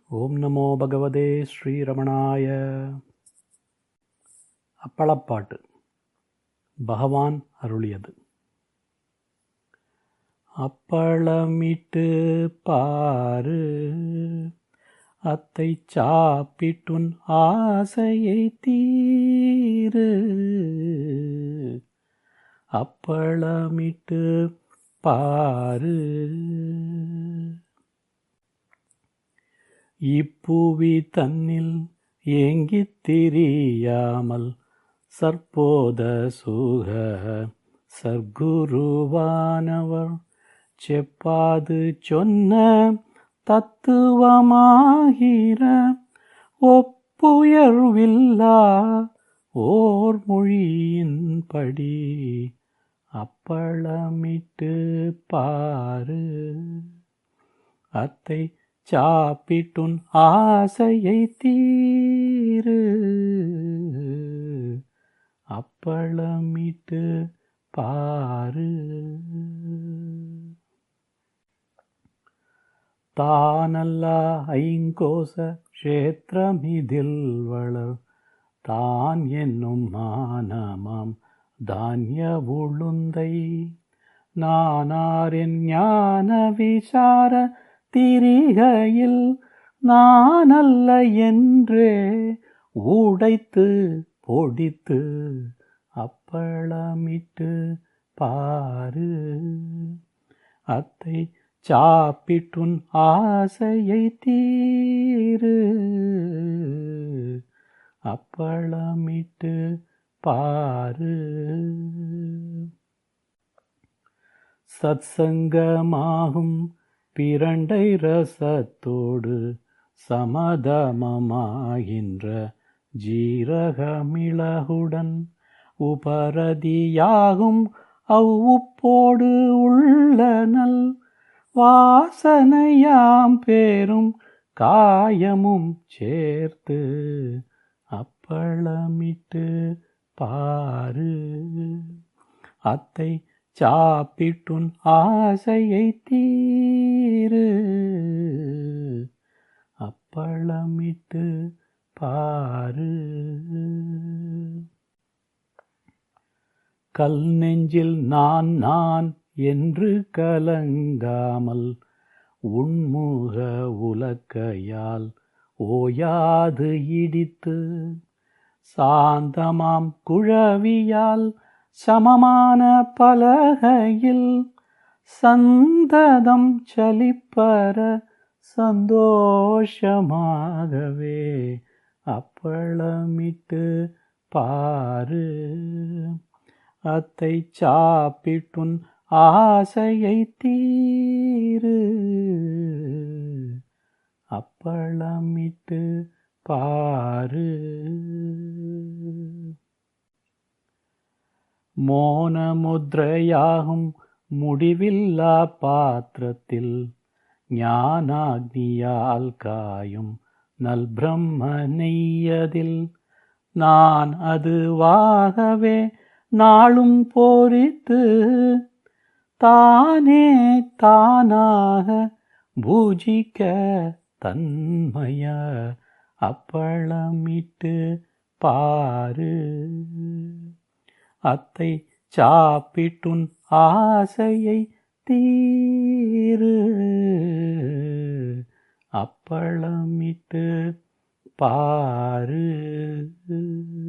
ஓம் நமோ பகவதே ஸ்ரீரமணாய அப்பளப்பாட்டு பகவான் அருளியது அப்பளமிட்டு பாரு அத்தை சாப்பிட்டுன் ஆசையை தீரு அப்பளமிட்டு பாரு இப்புவி தன்னில் ஏங்கித் திரியாமல் சற்போத சுக சர்க்குருவானவர் செப்பாது சொன்ன தத்துவமாகிற ஒப்புயர்வில்லா ஓர் மொழியின்படி அப்பளமிட்டு பாரு அத்தை சாப்பிட்டுன் ஆசையை தீரு அப்பளமிட்டு பாரு தானல்லா ஐங்கோச க்ஷேத்திரமிதில் வளர் தான் என்னும் மானமாம் தானிய உளுந்தை நானாரின் ஞான விசார திரிகையில் நானல்ல என்றே உடைத்து பொடித்து அப்பளமிட்டு பாரு அத்தை சாப்பிட்டுன் ஆசையை தீரு அப்பளமிட்டு பாரு சத்சங்கமாகும் பிரண்டை ரசத்தோடு சமதமமாகின்ற ஜீரகமிளகுடன் உபரதியாகும் அவ்வுப்போடு உள்ள நல் வாசனையாம் பேரும் காயமும் சேர்த்து அப்பளமிட்டு பாரு அத்தை சாப்பிட்டுன் ஆசையை தீரு அப்பளமிட்டு பாரு கல் நெஞ்சில் நான் நான் என்று கலங்காமல் உண்முக உலக்கையால் ஓயாது இடித்து சாந்தமாம் குழவியால் சமமான பலகையில் சந்ததம் சலிப்பர சந்தோஷமாகவே அப்பளமிட்டு பாரு அத்தை சாப்பிட்டுன் ஆசையை தீரு அப்பளமிட்டு பாரு மோனமுத்ரையாகும் முடிவில்லா பாத்திரத்தில் ஞானாக்னியால் காயும் நல் பிரம்ம நெய்யதில் நான் அதுவாகவே நாளும் போரித்து தானே தானாக பூஜிக்க தன்மய அப்பளமிட்டு பாரு அத்தை சாப்பிட்டுன் ஆசையை தீரு அப்பளமிட்டு பாரு